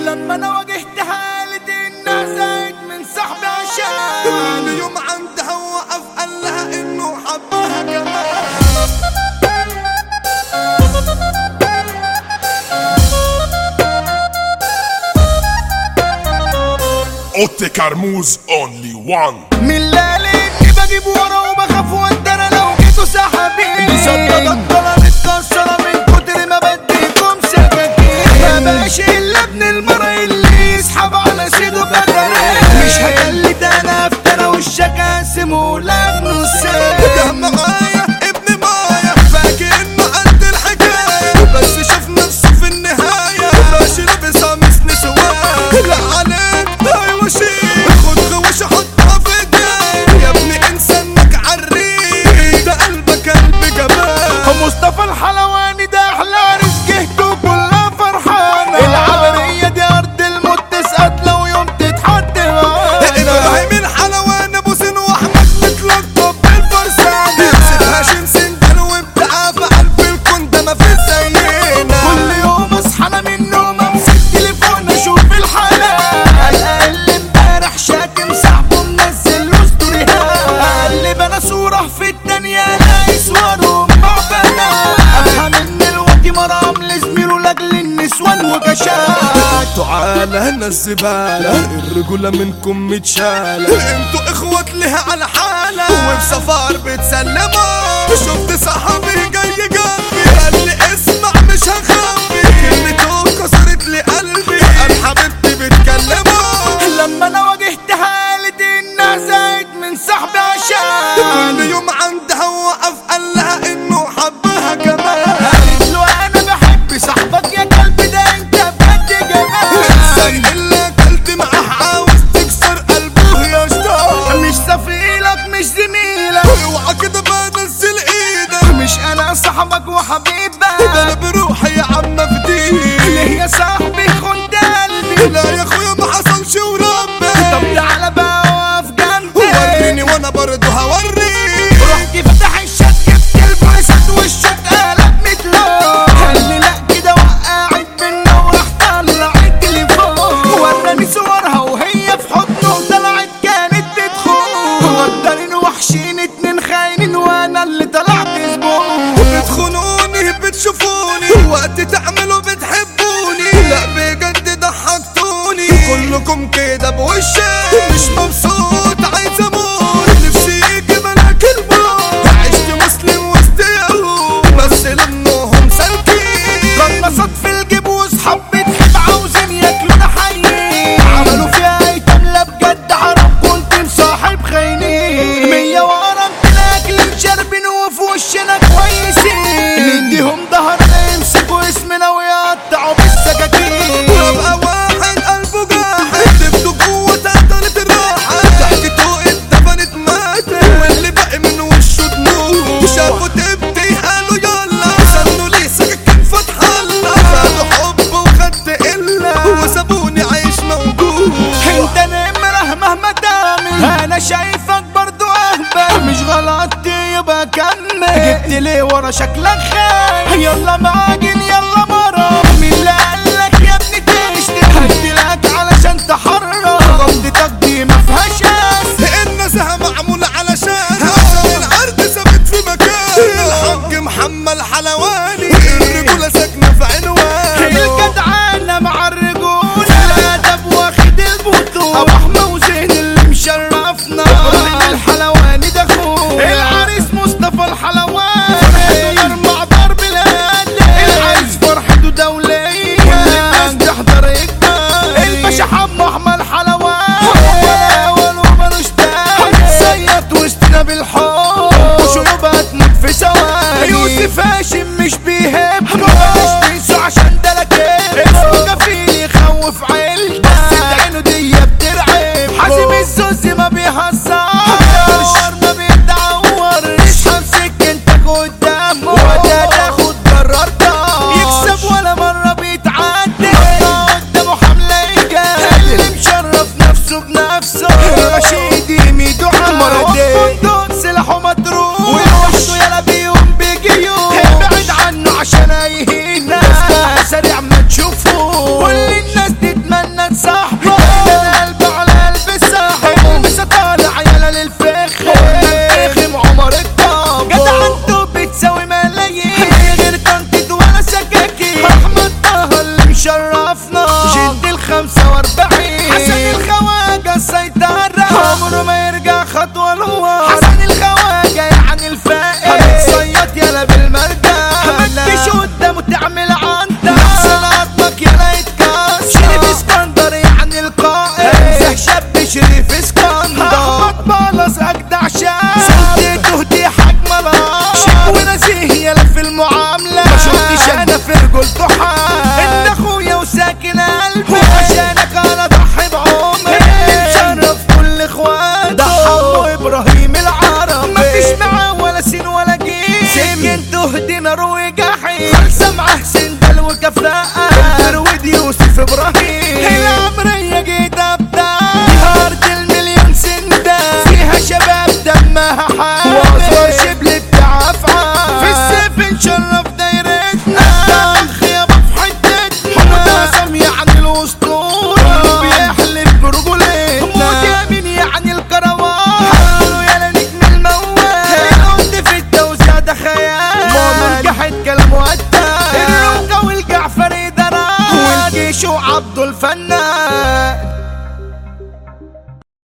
لما انا واجهت حالة الناس زايد من صاحبي عشان كل يوم عندها وقف قال لها انه حبها كمان Otte Carmouze only one. من ليالي بجيب ورا وبخاف وانت انا لو جيتوا سحابين مصدقة الطلع متكسرة من كتر ما بديكم سكاكين ما بقاش الا ابن المرة اللي يسحب على سيده بدري مش هجلد انا افترى وشك اقسمه لك ده نصين معايا ابن مايا فاكر انه قد الحكاية بس شاف نفسه في النهاية ماشي لابس قميص نسوان لا عليك ايوه شيء خد غوش حطها في ايديك يا ابني انسى انك عريق ده قلبك قلب جبان مصطفى الحلواني ده احلى رزقته كلها فرحانة العبرية دي ارض الموت تسقط لو يوم تتحط ابراهيم الحلوان ابو سين واحمد متلقب بالفرسان سيبها سندل وابدعها في قلب الكون ده مفيش زينا كل يوم اصحى انا من النوم امسك تليفون اشوف الحالة الاقل امبارح شاتم صاحبه منزل له ستوريهات اقلب انا صورة في التانية الاقي صورهم مع بنات افهم ان الوقت مرام لزميله لاجل النسوان وجشات تعالى هنا الزبالة الرجولة منكم متشالة انتوا اخوات لها على حالة وفي سفر بتسلموا شفت صاحبي جاي جنبي قال لي اسمع مش هخبي كلمته كسرت لي قلبي قال حبيبتي بتكلموا لما انا واجهت حالة الناس زايد من صاحبي عشان كل يوم عندها وقف قال لها انه حبها كمان قالت له انا بحب صاحبك يا كلب ده انت بجد زي جمال اللي اكلت معاه عاوز تكسر قلبه يا شطار مش سفيلك مش زميلك اوعى كده بنزل ايدك مش انا صاحبك ده وحبيبك انا بروحي يا عم افديك ليه يا صاحبي خد قلبي لا يا اخويا ما حصلش طب وربي تعالى بقى واقف جنبي وريني وانا برضه هوريك رحت فتح الشات جبت البوليسات والشات قلب مثله قال لي لا كده وقعت بينا وراح طلع التليفون وراني صورها وهي في حضنه طلعت كانت بتخون غدارين وحشين اتنين خاينين وانا اللي طلعت زبون بتخونوني بتشوفوني وقت تعملوا بتحبوني لا بجد ضحكتوني كلكم كده بوشي مش مبسوط عايز اموت نفسي يجي ملاك الموت عشت مسلم وسط يهود بس لانهم سالكين قنصت في الجيب وصحاب بتحب عاوزين ياكلوا ده حي عملوا فيها ايتام لا بجد عرب كنت مصاحب خاينين مية ورا اكل شاربين وفي وشنا كويسين نديهم ظهرنا يمسكوا اسمنا ويقطعوا بالسكاكين وابقى واحد قلبه جاحد جبته جوه تقدرت الراحة ضحكته اتدفنت ماتت واللي باقي من وشه دموع شافوا تبتي قالوا يلا سنوا لي سكاكين فتح الله خدوا حب وخدت إلا وسابوني عايش موجود انت نمره مهما تعمل انا شايفك برضو اهبل مش غلط يبقى كمل جبت ليه ورا شكلك خايف يلا معاجن يلا مرة مين اللي قالك يا ابني تشتم هديلك علشان تحرر غلطتك دي ما فيهاش اس النزهة معمولة علشان عشان العرض ثابت في مكان الحاج محمد حلواني الرجولة ساكنة في عنوانه الجدعانة مع الرجولة الأدب واخد البطولة أبو أحمد وزين اللي مشرفنا إبراهيم الحلواني ده أخويا العريس مصطفى الحلواني غير مع ضرب الهادي خمسة واربعين حسن الخواجة السيطرة عمره ما يرجع خطوة لورا حسن الخواجة يعني الفائق هتتصيد يلا بالمرجع متش قدامه تعمل عنده احسن عظمك يلا يتكسر شريف اسكندر يعني القائد امزح شاب شريف اسكندر احمد بلس اجدع شاب سلطته دي حجم لاش شيك ونزيه يلا في المعاملة ما شفتش انا في رجولته حال انت اخويا وساكن قلبي وعشانك انا اضحي بعمري اللي مشرف كل اخواتي ده حمو ابراهيم العربي مفيش معاه ولا سين ولا جيل سكنته دي نار وجحيم خلصة معاه سندل وكفاءة فرود يوسف ابراهيم العمرية جيت ابدا ارض المليون سندة فيها شباب دمها حامل واصغر شبل بتاع افعال في السيف نشرف دايرتنا اخ يابا في حتتنا حمود عصام يعني الاسطورة كله بيحلف برجولتنا موت يمين يعني الكروان حلو يا نجم الموال القد في التوزيع ده خيال مؤمن جحد كلام وقتال الرقة والجعفري دران والجيش وعبده الفنان